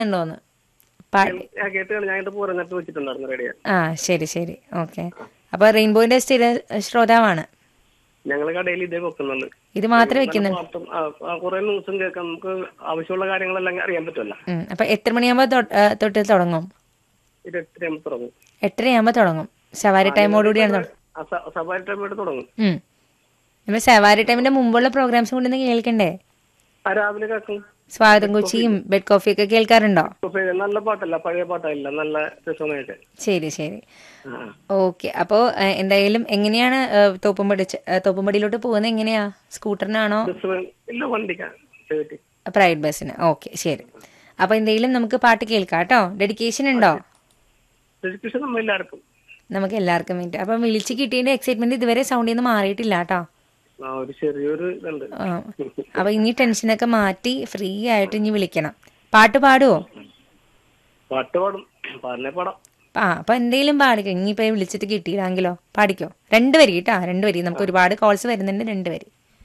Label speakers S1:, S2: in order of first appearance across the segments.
S1: ഉണ്ടോന്ന് പാട്ട്
S2: ഞാൻ കേട്ട് ഞാൻ എന്റെ പൂരങ്ങത്ത് വെച്ചിട്ടുണ്ടായിരുന്നു റേഡിയോ
S1: ആ ശരി ശരി ഓക്കെ അപ്പൊ റെയിൻബോയുടെ സ്ഥിര ശ്രോതാവാണ്
S2: ഞങ്ങൾ കടയിൽ ഇതേ വെക്കുന്നുള്ളു
S1: ഇത് മാത്രമേ വെക്കുന്നുള്ളൂ
S2: പാട്ടും കുറെ ന്യൂസും കേൾക്കാം നമുക്ക് ആവശ്യമുള്ള കാര്യങ്ങളെല്ലാം അറിയാൻ പറ്റുമല്ലോ
S1: ഉം. അപ്പൊ എത്ര മണിയാകുമ്പോ തൊ- ആ, തൊട്ട് തുടങ്ങും
S2: ഇത് എത്രയാകുമ്പോൾ തുടങ്ങും
S1: എട്ടരയാകുമ്പോ തുടങ്ങും സവാരി ടൈമോടുകൂടിയാണ് തുടങ്ങും
S2: ആ, സ- സവാരി ടൈമായിട്ട് തുടങ്ങും
S1: ഉം. അപ്പൊ സവാരി ടൈമിന്റെ മുമ്പുള്ള പ്രോഗ്രാംസ് കൊണ്ടൊന്ന് കേൾക്കണ്ടേ
S2: ആ രാവിലെ കേൾക്കും
S1: സ്വാഗതം കൊച്ചിയും ബെഡ് കോഫി ഒക്കെ കേൾക്കാറുണ്ടോ
S2: ഇപ്പൊ നല്ല പാട്ടല്ല പഴയ പാട്ടല്ല നല്ല രസമായിട്ട്
S1: ശരി ശരി
S2: ആ.
S1: ഓക്കെ അപ്പോ ഏഹ്, എന്തായാലും എങ്ങനെയാണ് ഏഹ്, തോപ്പുംപടി ച- ഏഹ്, തോപ്പുംപടിയിലോട്ട് പോകുന്നത് എങ്ങനെയാ സ്കൂട്ടറിനാണോ
S2: ബസ് വേ- ഇല്ല വണ്ടിക്കാൻ ശരി.
S1: പ്രൈവറ്റ് ബസ്സിന് ഓക്കെ ശരി അപ്പൊ എന്തെങ്കിലും നമുക്ക് പാട്ട് കേൾക്കാം കേട്ടോ ഡെഡിക്കേഷൻ ഉണ്ടോ
S2: എഡ്യൂക്കേഷൻ നമ്മ എല്ലാവർക്കും
S1: നമുക്ക് എല്ലാവർക്കും വേണ്ടി അപ്പൊ വിളിച്ച് കിട്ടിയതിന്റെ എക്സൈറ്റ്മെന്റ് ഇതുവരെ സൗണ്ടിൽ നിന്ന് മാറിയിട്ടില്ല കേട്ടോ
S2: ആ ഒരു ചെറിയൊരു ഇതുണ്ട്
S1: ആ. അപ്പൊ ഇനി ടെൻഷനൊക്കെ മാറ്റി ഫ്രീ ആയിട്ട് ഇനി വിളിക്കണം പാട്ട് പാടുവോ
S2: പാട്ട് പാടും പാടിനെ പാടാം
S1: ആ അപ്പൊ എന്തെങ്കിലും പാടിക്കോ ഇനിയിപ്പോ വിളിച്ചിട്ട് കിട്ടിയില്ലെങ്കിലോ പാടിക്കോ രണ്ട് വരി കേട്ടോ രണ്ട് വരി നമുക്ക് ഒരുപാട് കോൾസ് വരുന്നുണ്ട് രണ്ട് വരി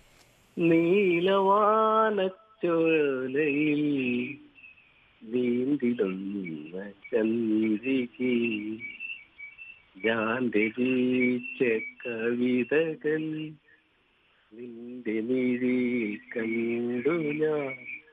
S2: നീലവാനച്ചോലയിൽ നീന്തിടുന്ന ചന്ദ്രികി ഞാൻ രചിച്ച കവിതകൾ നിന്റെ മിഴി കണ്ടു ഞാൻ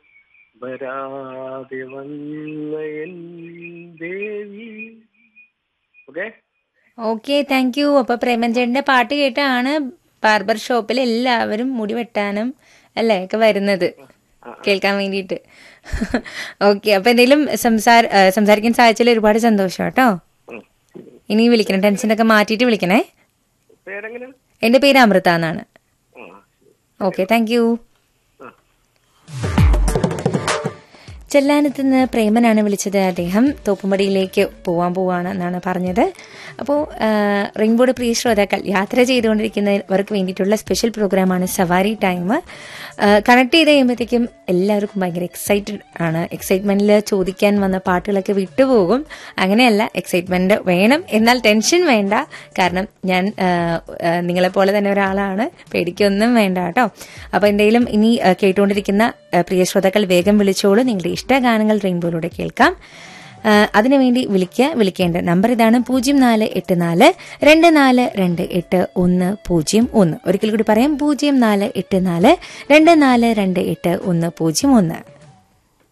S2: വരാതെ വന്ന എൻ ദേവി ഓക്കെ
S1: ഓക്കെ താങ്ക് യു അപ്പൊ പ്രേമൻചേട്ടന്റെ പാട്ട് കേട്ടാണ് ബാർബർ ഷോപ്പിൽ എല്ലാവരും മുടി വെട്ടാനും അല്ലേ ഒക്കെ വരുന്നത് കേൾക്കാൻ വേണ്ടിയിട്ട് ഓക്കെ അപ്പൊ എന്തെങ്കിലും സംസാര ആ, സംസാരിക്കാൻ സാധിച്ചതിൽ ഒരുപാട് സന്തോഷം കേട്ടോ ഇനി വിളിക്കണം ടെൻഷനൊക്കെ മാറ്റിയിട്ട് വിളിക്കണേ
S2: പേരെങ്ങനെ
S1: എന്റെ പേര് അമൃത എന്നാണ്
S2: ആ
S1: ഓക്കെ താങ്ക് യു
S2: ആ
S1: ചെല്ലാനത്ത് നിന്ന് പ്രേമനാണ് വിളിച്ചത് അദ്ദേഹം തോപ്പുംപടിയിലേക്ക് പോവാൻ പോവാണ് എന്നാണ് പറഞ്ഞത് അപ്പോൾ റെയിൻബോയുടെ പ്രിയ ശ്രോതാക്കൾ യാത്ര ചെയ്തുകൊണ്ടിരിക്കുന്നവർക്ക് വേണ്ടിയിട്ടുള്ള സ്പെഷ്യൽ പ്രോഗ്രാമാണ് സവാരി ടൈം കണക്ട് ചെയ്ത് കഴിയുമ്പോഴത്തേക്കും എല്ലാവർക്കും ഭയങ്കര എക്സൈറ്റഡ് ആണ് എക്സൈറ്റ്മെന്റിൽ ചോദിക്കാൻ വന്ന പാട്ടുകളൊക്കെ വിട്ടുപോകും അങ്ങനെയല്ല എക്സൈറ്റ്മെന്റ് വേണം എന്നാൽ ടെൻഷൻ വേണ്ട കാരണം ഞാൻ ആ, ആ, നിങ്ങളെപ്പോലെ തന്നെ ഒരാളാണ് പേടിക്കൊന്നും വേണ്ട കേട്ടോ അപ്പോൾ എന്തെങ്കിലും ഇനി ആ, കേട്ടുകൊണ്ടിരിക്കുന്ന ആ, പ്രിയ ശ്രോതാക്കൾ വേഗം വിളിച്ചോളൂ നിങ്ങളുടെ ഇഷ്ടഗാനങ്ങൾ റെയിൻബോയിലൂടെ കേൾക്കാം ആ, അതിനുവേണ്ടി വിളിക്കുക വിളിക്കേണ്ട നമ്പർ ഇതാണ് പൂജ്യം നാല് എട്ട് നാല് രണ്ട് നാല് രണ്ട് എട്ട് ഒന്ന് പൂജ്യം ഒന്ന് ഒരിക്കൽ കൂടി പറയാം പൂജ്യം നാല് എട്ട് നാല് രണ്ട് നാല് രണ്ട് എട്ട് ഒന്ന് പൂജ്യം ഒന്ന്